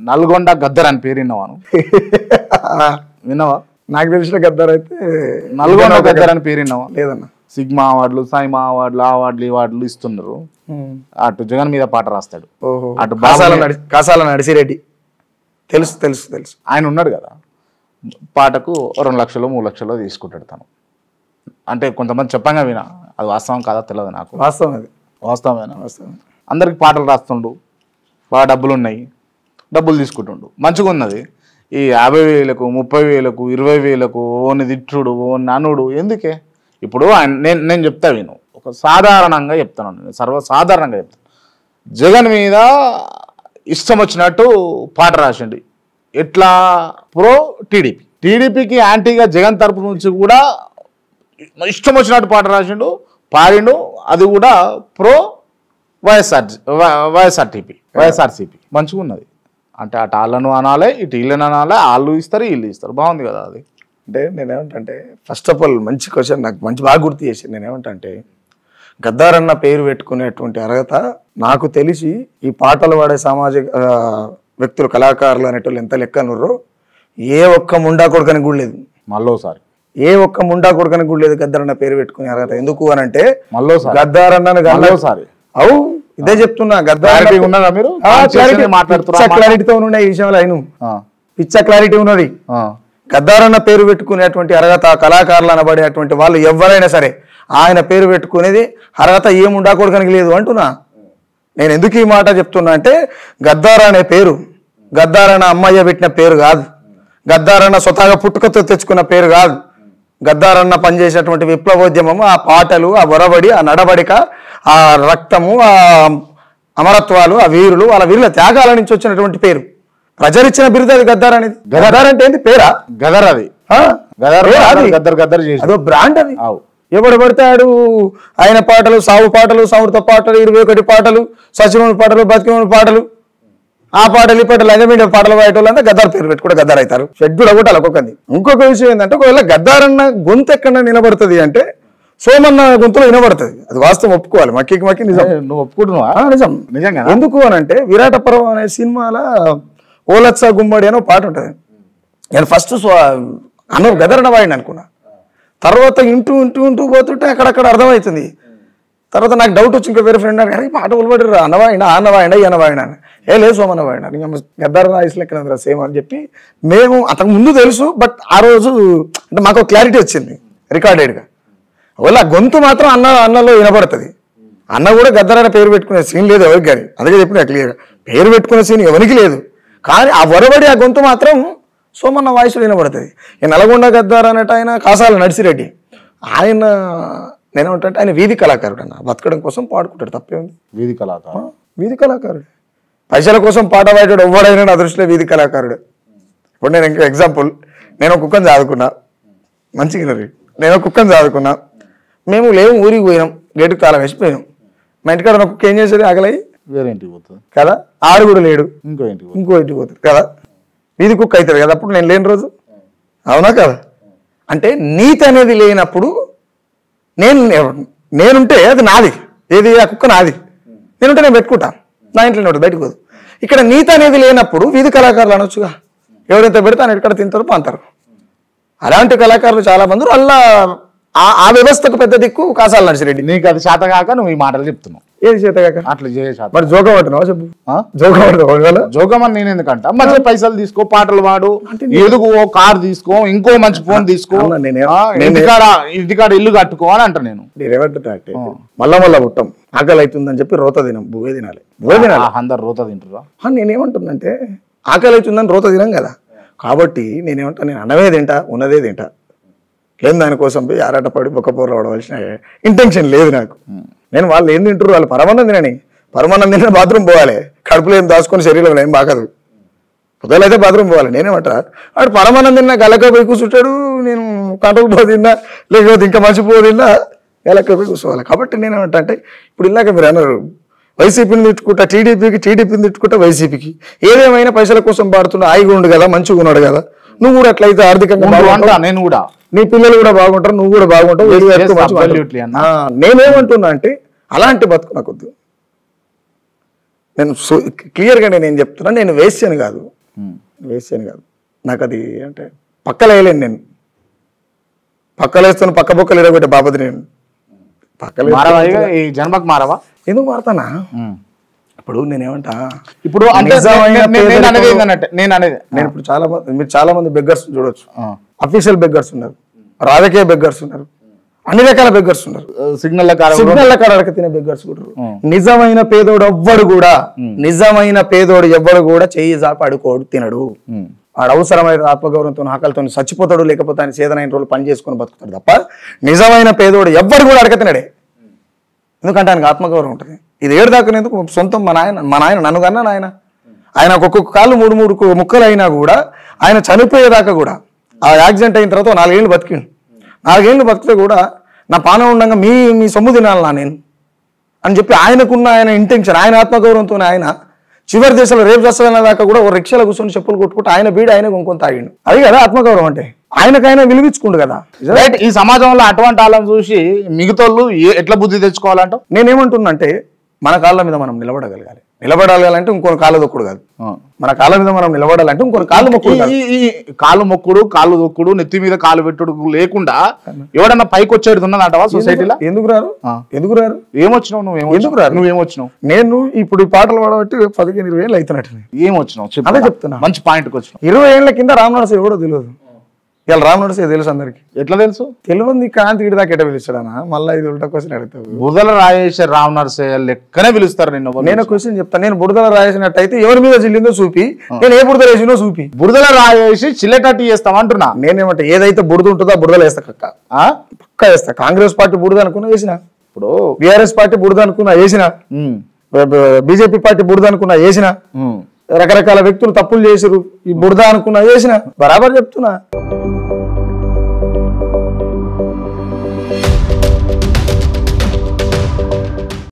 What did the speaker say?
నల్గొండ గద్దర్ అని పేరు విన్నావాను విన్నావా నాకు తెలిసిన గద్దారు అయితే నల్గొండ గద్దర్ అని పేరు విన్నావా లేదన్న సిగ్మా అవార్డులు సైమా అవార్డులు ఆ అవార్డులు ఈ అవార్డులు ఇస్తున్నారు అటు జగన్ మీద పాట రాస్తాడు ఓహో అటు కాసాల బాబు నడి కాసాల నడిసిరెడ్డి తెలుసు తెలుసు తెలుసు ఆయన ఉన్నాడు కదా పాటకు రెండు లక్షలు మూడు లక్షలు తీసుకుంటాడు తను అంటే కొంతమంది చెప్పంగా వినా అది వాస్తవం కాదా తెలియదు నాకు వాస్తవం అది వాస్తవమేనా వాస్తవం అందరికి పాటలు రాస్తుండు బాగా డబ్బులు ఉన్నాయి డబ్బులు తీసుకుంటుండు మంచిగా ఉన్నది ఈ యాభై వేలకు ముప్పై వేలకు ఇరవై వేలకు ఓని తిట్టుడు ఓ ననుడు ఎందుకే ఇప్పుడు ఆయన నేను నేను చెప్తా విను ఒక సాధారణంగా చెప్తాను నేను సర్వసాధారణంగా చెప్తాను జగన్ మీద ఇష్టం వచ్చినట్టు పాట రాసిండి ఎట్లా ప్రో టీడీపీ టీడీపీకి యాంటీగా జగన్ తరపు నుంచి కూడా ఇష్టం వచ్చినట్టు పాట రాసిండు పాడిండు అది కూడా ప్రో వైఎస్ఆర్ వైఎస్ఆర్టీపీ వైఎస్ఆర్సీపీ మంచిగా ఉన్నది అంటే అటు వాళ్ళను అనాలి ఇటు వీళ్ళని అనాలి వాళ్ళు ఇస్తారు వీళ్ళు ఇస్తారు బాగుంది కదా అది అంటే నేనేమంటే ఫస్ట్ ఆఫ్ ఆల్ మంచి క్వశ్చన్ నాకు మంచి బాగా గుర్తు చేసి నేనేమంటే గద్దారన్న పేరు పెట్టుకునేటువంటి అర్హత నాకు తెలిసి ఈ పాటలు పాడే సామాజిక ఆ, వ్యక్తులు కళాకారులు అనేటోళ్ళు ఎంత లెక్కనుర్రో ఏ ఒక్క ముండా కొడుకని కూడా లేదు మళ్ళోసారి ఏ ఒక్క ముండా కొడుకని కూడా లేదు గద్దారన్న పేరు పెట్టుకునే అర్హత ఎందుకు అని అంటే మళ్ళోసారి గద్దారన్నను గల్ల- మళ్ళోసారి అవు ఇదే చెప్తున్నా గద్దారన్న Clarity ఉన్నదా మీరు క్లారిటీ మాట్లాడుతున్నా క్లారిటీతో ఉన్నాయి ఈ విషయంలో అయిను ఆ, పిచ్చ క్లారిటీ ఉన్నది ఆ, గద్దారన్న పేరు పెట్టుకునేటువంటి అర్హత కళాకారులు అనబడేటువంటి వాళ్ళు ఎవరైనా సరే ఆయన పేరు పెట్టుకునేది అర్హత ఏముండా కొడుకనికి లేదు అంటున్నా నేను ఎందుకు ఈ మాట చెప్తున్నా అంటే గద్దార అనే పేరు గద్దారన్న అమ్మయ్య పెట్టిన పేరు కాదు గద్దారన్న స్వతహాగా పుట్టుకతో తెచ్చుకున్న పేరు కాదు గద్దారన్న పనిచేసేటువంటి విప్లవోద్యమము ఆ పాటలు ఆ ఒరబడి ఆ నడబడిక ఆ రక్తము ఆ అమరత్వాలు ఆ వీరులు వాళ్ళ వీరుల త్యాగాల నుంచి వచ్చినటువంటి పేరు ప్రజలిచ్చిన బిరుదు అది గద్దార్ అనేది గద్దార్ అంటే ఏంది పేరా గదర్ అది ఆ? గదర్ పేరా అది? గద్దర్ గద్దర్ చేసి అదో బ్రాండ్ అది అవు ఎవడు పడతాడు ఆయన పాటలు సావు పాటలు సావుతో పాటలు ఇరవై ఒకటి పాటలు సచివముని పాటలు బతికిముని పాటలు ఆ పాటలు ఈ పాటలు అజమీడియా పాటలు పాడేటోళ్ళంతా గద్దార్ పేరు పెట్టుకుంటే గద్దార్ అవుతారు షెడ్యూల్ ఒకటి ఒక్కొక్కది ఇంకొక విషయం ఏంటంటే ఒకవేళ గద్దారన్న గొంతు ఎక్కడ నిలబడుతుంది అంటే సోమన్న గొంతులో వినబడుతుంది అది వాస్తవం ఒప్పుకోవాలి మక్కికి మక్కి నిజం ఏ, నువ్వు ఒప్పుకుంటున్నావా ఆ, నిజం నిజంగా ఎందుకు అని అంటే విరాట పర్వం అనే సినిమాలో ఓలత్స గుమ్మడి అని ఒక పాట ఉంటుంది నేను ఫస్ట్ అన్న గదరణ వాడిని అనుకున్నా తర్వాత ఇంటూ ఇంటూ ఇంటూ పోతుంటే అక్కడక్కడ అర్థమవుతుంది తర్వాత నాకు డౌట్ వచ్చి ఇంకా వేరే ఫ్రెండ్ అని పాట ఉలబడి అన్నవాయినా అన్నవాయినా ఈ అన్నవాయినా అని ఏ లేదు సోమన్న వాడినా ఇంకా గద్దర రాయిస్ లెక్క సేమ్ అని చెప్పి మేము అంతకు ముందు తెలుసు బట్ ఆ రోజు అంటే మాకు క్లారిటీ వచ్చింది రికార్డెడ్గా ఒకవేళ ఆ గొంతు మాత్రం అన్న అన్నలో వినబడుతుంది అన్న కూడా గద్దరైన పేరు పెట్టుకునే సీన్ లేదు ఎవరికి కానీ అందుకే చెప్పిన క్లియర్ పేరు పెట్టుకునే సీన్ ఎవరికి లేదు కానీ ఆ వరబడి ఆ గొంతు మాత్రం సోమన్న వాయిస్ వినబడుతుంది ఈ నల్గొండ గద్దార్ అన్నట్టు ఆయన కాసాల నడిసిరెడ్డి ఆయన నేనేమంటే ఆయన వీధి కళాకారుడు అన్న బతకడం కోసం పాడుకుంటాడు తప్పేముంది వీధి కళాకారు వీధి కళాకారుడు పైసల కోసం పాట పాడాడు ఎవడైనా నా దృష్టిలో వీధి కళాకారుడు ఇప్పుడు నేను ఇంకా ఎగ్జాంపుల్ నేను ఒక కుక్కని చదువుకున్నా మంచిగా వినరు. నేను ఒక కుక్కని చదువుకున్నా మేము లేవు ఊరికి పోయినాం గేటుకు తాళం వేసి పోయినాం మా ఇంటికాడ ఉన్న కుక్క ఏం చేసేది ఆకలి వేరే ఇంటికి పోతుంది కదా ఆడు కూడా లేడు ఇంకో ఇంటికి పోతుంది ఇంకో ఇంటికి పోతుంది కదా వీధి కుక్క అవుతుంది కదా అప్పుడు నేను లేని రోజు అవునా కదా అంటే నీతి అనేది లేనప్పుడు నేను నేనుంటే అది నాది ఏది ఆ కుక్క నాది నేనుంటే నేను పెట్టుకుంటా నా ఇంట్లో ఉంటుంది బయటకు పోదు ఇక్కడ నీతి అనేది లేనప్పుడు వీధి కళాకారులు అనొచ్చుగా ఎవరైతే పెడితే ఆయన ఎక్కడ తింటారో పాంతారు అలాంటి కళాకారులు చాలా మంది ఉన్నారు. అలా ఆ- ఆ వ్యవస్థకు పెద్ద దిక్కు కాసాల నర్సిరెడ్డి నీకు అది చేత కాక నువ్వు ఈ మాటలు చెప్తున్నావు ఏది చేతగాక అట్లా చేయ చేత మరి జోకం అంటున్నావా చెప్పు ఆ? జోకం అంటున్నావు జోగమని నేను ఎందుకంట మంచి పైసలు తీసుకో పాటలు పాడు ఎదుగు ఓ కార్ తీసుకో ఇంకో మంచి ఫోన్ తీసుకో అవునా, నేనే- ఆ, నేనే- ఇంటికాడ ఇంటికాడ ఇల్లు కట్టుకో అని అంట నేను నేనేమంటున్నా అంటే మళ్ళా మళ్ళా పుట్టాం ఆకలి అవుతుందని చెప్పి రోత తినం బువ్వే తినాలి బువ్వే తినాలి ఆ, అందరు రోత తింటురా ఆ, నేనేమంటున్నంటే ఆకలి అవుతుందని రోత తినం కదా కాబట్టి నేనేమంటా నేను అన్నమే తింటా ఉన్నదే తింటా ఏం దానికోసం పోయి ఆరాటపడి బొక్కపూరలో పడవలసిన ఇంటెన్షన్ లేదు నాకు నేను వాళ్ళు ఏం తింటారు వాళ్ళు పరమాన్నం తినని పరమాన్నం తిన్న బాత్రూమ్ పోవాలి కడుపులో ఏం దాచుకొని శరీరంలో ఏం బాగదు పొద్దులు అయితే బాత్రూమ్ పోవాలి నేనేమంటా వాడు పరమాన్నం తిన్నా గలక పోయి కూర్చుంటాడు నేను కంటకు పో తిన్నా లేకపోతే ఇంకా మంచి పో తిన్నా గలక పోయి కూర్చోవాలి కాబట్టి నేనేమంటా అంటే ఇప్పుడు ఇలాగ మీరు అన్నారు వైసీపీని తిట్టుకుంటా టీడీపీకి టీడీపీని తిట్టుకుంటా వైసీపీకి ఏదేమైనా పైసల కోసం పాడుతున్నా ఆయిగా ఉండు కదా మంచిగా ఉన్నాడు కదా నువ్వు కూడా అట్లయితే ఆర్థికంగా ఉండు బాగుంటావు. అంటా నేను కూడా నీ పిల్లలు కూడా బాగుంటారు నువ్వు కూడా బాగుంటావు Yes, వీళ్ళు yes, ఎక్కువ మంచిగా absolutely ఉంటారు. అన్న. ఆ, నేనేమంటున్నా అంటే అలాంటి బతుకు నాకొద్దు నేను క్లియర్గా నేను ఏం చెప్తున్నా నేను వేసాను కాదు ఉమ్. వేసాను కాదు నాకు అది అంటే పక్కలు వేయలేను నేను పక్కలు వేస్తాను పక్క పక్కలు ఇరగొట్టే బాపతి నేను పక్కలు మారవా ఇక ఈ జన్మకు మారవా ఎందుకు మారుతానా ఉమ్. ఇప్పుడు నేనేమంటా ఇప్పుడు అంటే నిజమైన నేను- నేను- నేను అనేది పేదరికం- ఏంటంటే నేను అనేది నేను ఇప్పుడు చాలా మంది మీరు చాలా మంది బెగ్గర్స్ చూడొచ్చు ఆ. అఫీషియల్ బెగ్గర్స్ ఉన్నారు రాజకీయ బెగ్గర్స్ ఉన్నారు అన్ని రకాల బెగ్గర్స్ ఉన్నారు సిగ్నల్ కాడ సిగ్నల్ కాడ అడక తినే బెగ్గర్స్ కూడా ఉన్నారు. నిజమైన పేదోడు ఎవ్వడు కూడా నిజమైన పేదోడు ఎవ్వడు కూడా చెయ్యి జాపి అడుకోడు తినడు ఉమ్. వాడు అవసరమైన ఆత్మగౌరవంతో ఆకలితో చచ్చిపోతాడు లేకపోతే ఆయన సేదనైన రోజులు పని చేసుకొని బతుకుతాడు తప్ప నిజమైన పేదోడు ఎవ్వడు కూడా అడగ తినడే ఎందుకంటే ఆయనకు ఆత్మగౌరవం ఉంటుంది ఇది ఏడు దాకనేందుకు సొంతం మా నాయన మా నాయన నన్ను కన్నా నాయన ఆయన ఒక్కొక్క కాళ్ళు మూడు మూడు కు- ముక్కలు అయినా కూడా ఆయన చనిపోయేదాకా కూడా ఆ యాక్సిడెంట్ అయిన తర్వాత ఓ నాలుగేళ్ళు బతికిండు నాలుగేళ్ళు బతికితే కూడా నా పానం ఉండగా మీ మీ సొమ్ము తినాలి నా నేను అని చెప్పి ఆయనకున్న ఆయన ఇంటెన్షన్ ఆయన ఆత్మగౌరవంతో ఆయన చివరి దేశంలో రేపు చేస్తున్న దాకా కూడా ఓ రిక్షాలో కూర్చొని చెప్పులు కొట్టుకుంటూ ఆయన బీడు ఆయన కొనుక్కొని తాగిండు అది కదా ఆత్మగౌరవం అంటే ఆయనకైనా విలువించుకుండు కదా రైట్ ఈ సమాజంలో అటువంటి వాళ్ళని చూసి మిగతాళ్ళు ఏ- ఎట్లా బుద్ధి తెచ్చుకోవాలంటావు నేనేమంటున్నంటే మన కాళ్ళ మీద మనం నిలబడగలగాలి నిలబడాలంటే ఇంకొన్ని కాళ్ళ దొక్కుడు కాదు మన కాళ్ళ మీద మనం నిలబడాలంటే ఇంకొన్ని కాళ్ళు మొక్కుడు కాదు ఈ ఈ కాలు మొక్కుడు కాలు దొక్కుడు నెత్తి మీద కాలు పెట్టుడు లేకుండా ఎవడన్నా పైకి వచ్చేది ఉన్నదంటవా సొసైటీలో ఎందుకు రారు ఆ. ఎందుకు రారు ఏమొచ్చినావు నువ్వు ఎందుకు రారు? నువ్వేమొచ్చినావు నేను ఇప్పుడు ఈ పాటలు పాడబట్టి పదిహేను ఇరవై ఏళ్ళు అవుతున్నట్టు ఏమొచ్చినావు చెప్పు అదే చెప్తున్నా. మంచి పాయింట్కి వచ్చినావు ఇరవై ఏళ్ళ కింద రామనరస ఎవడో తెలియదు ఇలా రామనరస తెలుసు అందరికి ఎట్లా తెలుసు తెలియంది కాంతి ఇడి దాకా ఎట పిలుస్తాడనా మళ్ళీ ఇది ఉల్టా క్వశ్చన్ అడుగుతావు బుధల రాజేశ్వర రామ్ నరసయ్య లెక్కనే పిలుస్తారు నిన్ను ఎవరు? నేను క్వశ్చన్ చెప్తాను నేను బుడదల రాసినట్టయితే ఎవరి మీద జిల్లిందో చూపి నేను ఏ బుడద వేసినో చూపి బురదల రాయేసి చిల్లెటట్టు చేస్తామంటున్నా నేనేమంటే ఏదైతే బుడద ఉంటుందో ఆ బుడదలు వేస్తా కక్క ఆ? పక్క వేస్తా కాంగ్రెస్ పార్టీ బుడద అనుకున్నా వేసిన ఇప్పుడు బీఆర్ఎస్ పార్టీ బుడద అనుకున్నా వేసిన ఉమ్, బీజేపీ పార్టీ బుడద అనుకున్నా వేసిన ఉమ్. రకరకాల వ్యక్తులు తప్పులు చేసిరు ఈ బుడద అనుకున్నా వేసిన బరాబర్ చెప్తున్నా